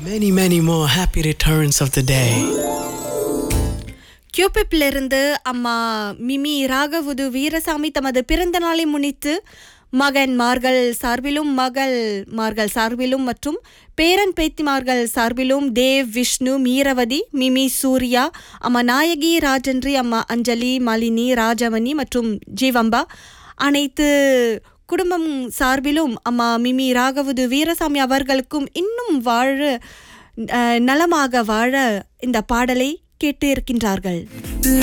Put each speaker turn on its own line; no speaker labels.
many, many more happy returns of the day.
கியூபிப்பிலிருந்து அம்மா meme ராகவுது Veerasamy தமது பிறந்த நாளை முன்னிட்டு மகன்மார்கள் சார்பிலும் மகள் மார்கள் சார்பிலும் மற்றும் பேரன் பேத்திமார்கள் சார்பிலும் தேவ் விஷ்ணு மீரவதி மிமி சூர்யா அம்மா நாயகி ராஜன்றி அம்மா அஞ்சலி மாலினி ராஜமணி மற்றும் ஜீவம்பா அனைத்து குடும்பம் சார்பிலும் அம்மா மிமி ராகவுது வீரசாமி அவர்களுக்கும் இன்னும் வாழ அஹ், நலமாக வாழ இந்த பாடலை கேட்டு இருக்கின்றார்கள்